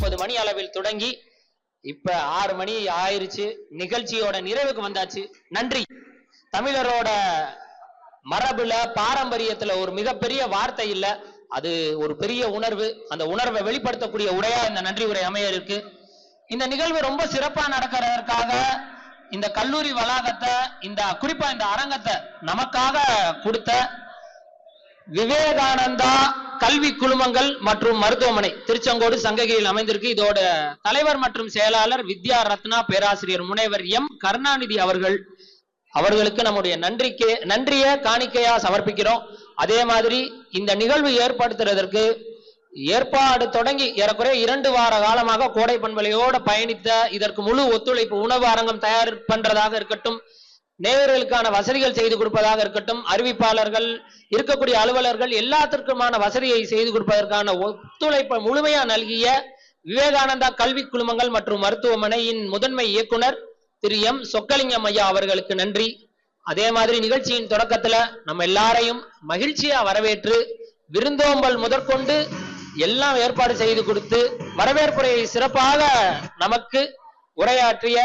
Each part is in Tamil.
முப்பது மணி அளவில் தொடங்கி இப்ப ஆறு மணி ஆயிருச்சு நிகழ்ச்சியோட நிறைவுக்கு வந்தாச்சு நன்றி தமிழரோட மரபுல பாரம்பரியத்துல ஒரு மிகப்பெரிய வார்த்தை இல்ல அது ஒரு பெரிய உணர்வு அந்த உணர்வை வெளிப்படுத்தக்கூடிய உரையா இந்த நன்றி உரை அமைய இருக்கு இந்த நிகழ்வு ரொம்ப சிறப்பா நடக்கிறதற்காக இந்த கல்லூரி வளாகத்தை இந்த குறிப்பா இந்த அரங்கத்தை நமக்காக கொடுத்த விவேகானந்தா கல்வி குழுமங்கள் மற்றும் மருத்துவமனை திருச்செங்கோடு சங்ககிரியில் அமைந்திருக்கு இதோட தலைவர் மற்றும் செயலாளர் வித்யா ரத்னா பேராசிரியர் முனைவர் எம் கருணாநிதி அவர்கள் அவர்களுக்கு நம்முடைய நன்றிக்கு நன்றியை காணிக்கையா சமர்ப்பிக்கிறோம் அதே மாதிரி இந்த நிகழ்வு ஏற்படுத்துறதற்கு ஏற்பாடு தொடங்கி ஏறக்குறைய இரண்டு வார காலமாக கோடை பண்பலையோட பயணித்த இதற்கு முழு ஒத்துழைப்பு உணவு அரங்கம் தயார் பண்றதாக இருக்கட்டும் நேயர்களுக்கான வசதிகள் செய்து கொடுப்பதாக இருக்கட்டும் அறிவிப்பாளர்கள் இருக்கக்கூடிய அலுவலர்கள் எல்லாத்திற்குமான வசதியை செய்து கொடுப்பதற்கான ஒத்துழைப்பை முழுமையா நல்கிய விவேகானந்தா கல்வி குழுமங்கள் மற்றும் மருத்துவமனையின் முதன்மை இயக்குனர் திரு எம் சொக்கலிங்கம் ஐயா அவர்களுக்கு நன்றி அதே மாதிரி நிகழ்ச்சியின் தொடக்கத்துல நம்ம எல்லாரையும் மகிழ்ச்சியா வரவேற்று விருந்தோம்பல் முதற்கொண்டு எல்லாம் ஏற்பாடு செய்து கொடுத்து வரவேற்புரையை சிறப்பாக நமக்கு உரையாற்றிய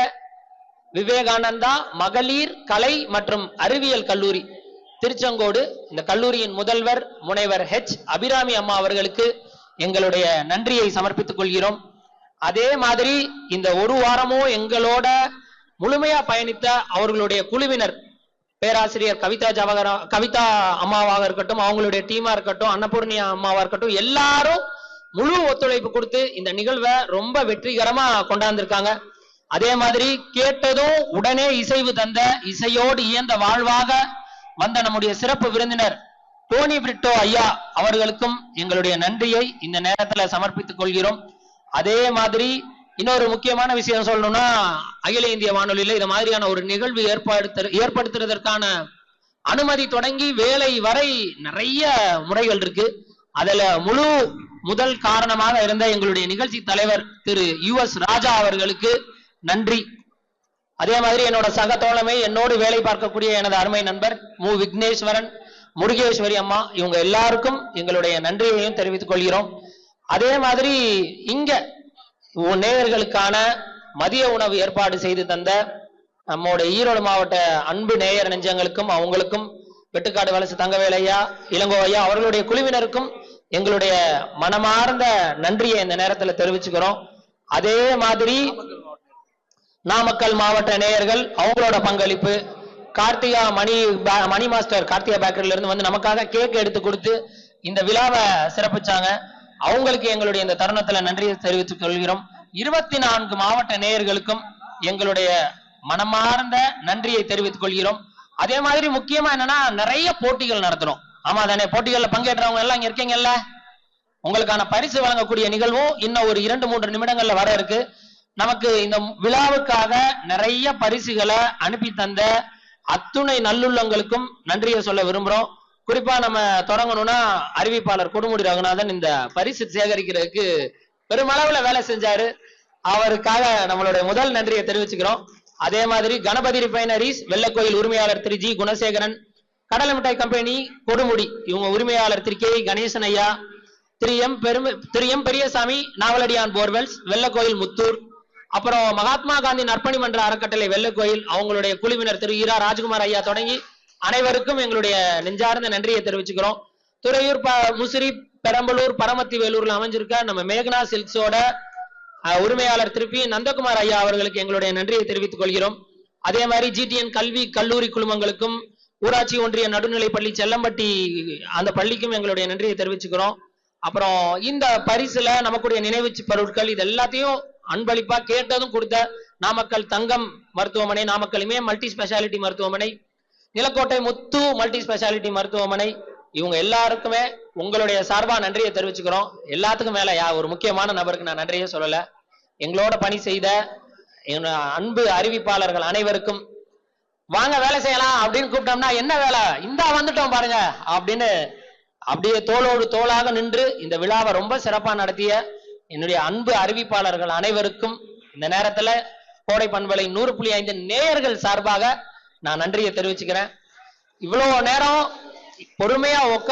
விவேகானந்தா மகளிர் கலை மற்றும் அறிவியல் கல்லூரி திருச்செங்கோடு இந்த கல்லூரியின் முதல்வர் முனைவர் ஹெச் அபிராமி அம்மா அவர்களுக்கு எங்களுடைய நன்றியை சமர்ப்பித்துக் கொள்கிறோம் அதே மாதிரி இந்த ஒரு வாரமோ எங்களோட முழுமையா பயணித்த அவர்களுடைய குழுவினர் பேராசிரியர் கவிதா ஜவஹரா கவிதா அம்மாவாக இருக்கட்டும் அவங்களுடைய டீமா இருக்கட்டும் அன்னபூர்ணியா அம்மாவா இருக்கட்டும் எல்லாரும் முழு ஒத்துழைப்பு கொடுத்து இந்த நிகழ்வை ரொம்ப வெற்றிகரமா கொண்டாந்துருக்காங்க அதே மாதிரி கேட்டதும் உடனே இசைவு தந்த இசையோடு இயந்த வாழ்வாக வந்த நம்முடைய சிறப்பு விருந்தினர் டோனி பிரிட்டோ ஐயா அவர்களுக்கும் எங்களுடைய நன்றியை இந்த நேரத்துல சமர்ப்பித்துக் கொள்கிறோம் அதே மாதிரி இன்னொரு முக்கியமான விஷயம் சொல்லணும்னா அகில இந்திய வானொலியில இது மாதிரியான ஒரு நிகழ்வு ஏற்படுத்த ஏற்படுத்துறதற்கான அனுமதி தொடங்கி வேலை வரை நிறைய முறைகள் இருக்கு அதுல முழு முதல் காரணமாக இருந்த எங்களுடைய நிகழ்ச்சி தலைவர் திரு யு எஸ் ராஜா அவர்களுக்கு நன்றி அதே மாதிரி என்னோட சக தோழமை என்னோடு வேலை பார்க்கக்கூடிய எனது அருமை நண்பர் மு விக்னேஸ்வரன் முருகேஸ்வரி அம்மா இவங்க எல்லாருக்கும் எங்களுடைய நன்றியையும் தெரிவித்துக் கொள்கிறோம் அதே மாதிரி இங்க உ- நேயர்களுக்கான மதிய உணவு ஏற்பாடு செய்து தந்த நம்மோட ஈரோடு மாவட்ட அன்பு நேயர் நெஞ்சங்களுக்கும் அவங்களுக்கும் வெட்டுக்காடு வலசு தங்கவேலையா இளங்கோ ஐயா அவர்களுடைய குழுவினருக்கும் எங்களுடைய மனமார்ந்த நன்றியை இந்த நேரத்துல தெரிவிச்சுக்கிறோம் அதே மாதிரி நாமக்கல் மாவட்ட நேயர்கள் அவங்களோட பங்களிப்பு கார்த்திகா மணி பா- மணி மாஸ்டர் கார்த்திகா பேக்கரில இருந்து வந்து நமக்காக கேக் எடுத்து கொடுத்து இந்த விழாவை சிறப்பிச்சாங்க அவங்களுக்கு எங்களுடைய இந்த தருணத்துல நன்றியை தெரிவித்துக் கொள்கிறோம் இருபத்தி நான்கு மாவட்ட நேயர்களுக்கும் எங்களுடைய மனமார்ந்த நன்றியை தெரிவித்துக் கொள்கிறோம் அதே மாதிரி முக்கியமா என்னன்னா நிறைய போட்டிகள் நடத்துறோம் ஆமா தானே போட்டிகள்ல பங்கேற்றவங்க எல்லாம் இங்க இருக்கீங்கல்ல உங்களுக்கான பரிசு வழங்கக்கூடிய நிகழ்வும் இன்னும் ஒரு இரண்டு மூன்று நிமிடங்கள்ல வர இருக்கு நமக்கு இந்த விழாவுக்காக நிறைய பரிசுகளை அனுப்பி தந்த அத்துணை நல்லுள்ளங்களுக்கும் நன்றியை சொல்ல விரும்புறோம் குறிப்பா நம்ம தொடங்கணும்னா அறிவிப்பாளர் கொடுமுடி ரகுநாதன் இந்த பரிசு சேகரிக்கிறதுக்கு பெருமளவுல வேலை செஞ்சாரு அவருக்காக நம்மளுடைய முதல் நன்றியை தெரிவிச்சுக்கிறோம் அதே மாதிரி கணபதி ரிஃபைனரிஸ் வெள்ளக்கோயில் உரிமையாளர் திரு ஜி குணசேகரன் கடலை மிட்டாய் கம்பெனி கொடுமுடி இவங்க உரிமையாளர் திரு கே கணேசன் ஐயா திரு எம் பெருமை திரு எம் பெரியசாமி நாவலடியான் போர்வெல்ஸ் வெள்ளக்கோயில் முத்தூர் அப்புறம் மகாத்மா காந்தி நற்பணி மன்ற அறக்கட்டளை வெள்ளக்கோயில் அவங்களுடைய குழுவினர் திரு ஈரா ராஜ்குமார் ஐயா தொடங்கி அனைவருக்கும் எங்களுடைய நெஞ்சார்ந்த நன்றியை தெரிவிச்சுக்கிறோம் துறையூர் ப முசிறி பெரம்பலூர் பரமத்தி வேலூர்ல அமைஞ்சிருக்க நம்ம மேகனா சில்க்ஸோட அஹ், உரிமையாளர் திருப்பி நந்தகுமார் ஐயா அவர்களுக்கு எங்களுடைய நன்றியை தெரிவித்துக் கொள்கிறோம் அதே மாதிரி ஜிடிஎன் கல்வி கல்லூரி குழுமங்களுக்கும் ஊராட்சி ஒன்றிய நடுநிலைப் பள்ளி செல்லம்பட்டி அந்த பள்ளிக்கும் எங்களுடைய நன்றியை தெரிவிச்சுக்கிறோம் அப்புறம் இந்த பரிசுல நமக்குடைய நினைவு பொருட்கள் இது எல்லாத்தையும் அன்பளிப்பா கேட்டதும் கொடுத்த நாமக்கல் தங்கம் மருத்துவமனை நாமக்கல் இமய மல்டி ஸ்பெஷாலிட்டி மருத்துவமனை நிலக்கோட்டை முத்து மல்டி ஸ்பெஷாலிட்டி மருத்துவமனை இவங்க எல்லாருக்குமே உங்களுடைய சார்பா நன்றியை தெரிவிச்சுக்கிறோம் எல்லாத்துக்கும் மேல யா ஒரு முக்கியமான நபருக்கு நான் நன்றியே சொல்லல எங்களோட பணி செய்த என்னோட அன்பு அறிவிப்பாளர்கள் அனைவருக்கும் வாங்க வேலை செய்யலாம் அப்படின்னு கூப்பிட்டோம்னா என்ன வேலை இந்தா வந்துட்டோம் பாருங்க அப்படின்னு அப்படியே தோளோடு தோளாக நின்று இந்த விழாவை ரொம்ப சிறப்பா நடத்திய என்னுடைய அன்பு அறிவிப்பாளர்கள் அனைவருக்கும் இந்த நேரத்துல கோடை பண்பலை நூறு புள்ளி ஐந்து நேயர்கள் சார்பாக நான் நன்றியை தெரிவிச்சுக்கிறேன் இவ்வளவு நேரம் பொறுமையா உட்கார்ந்து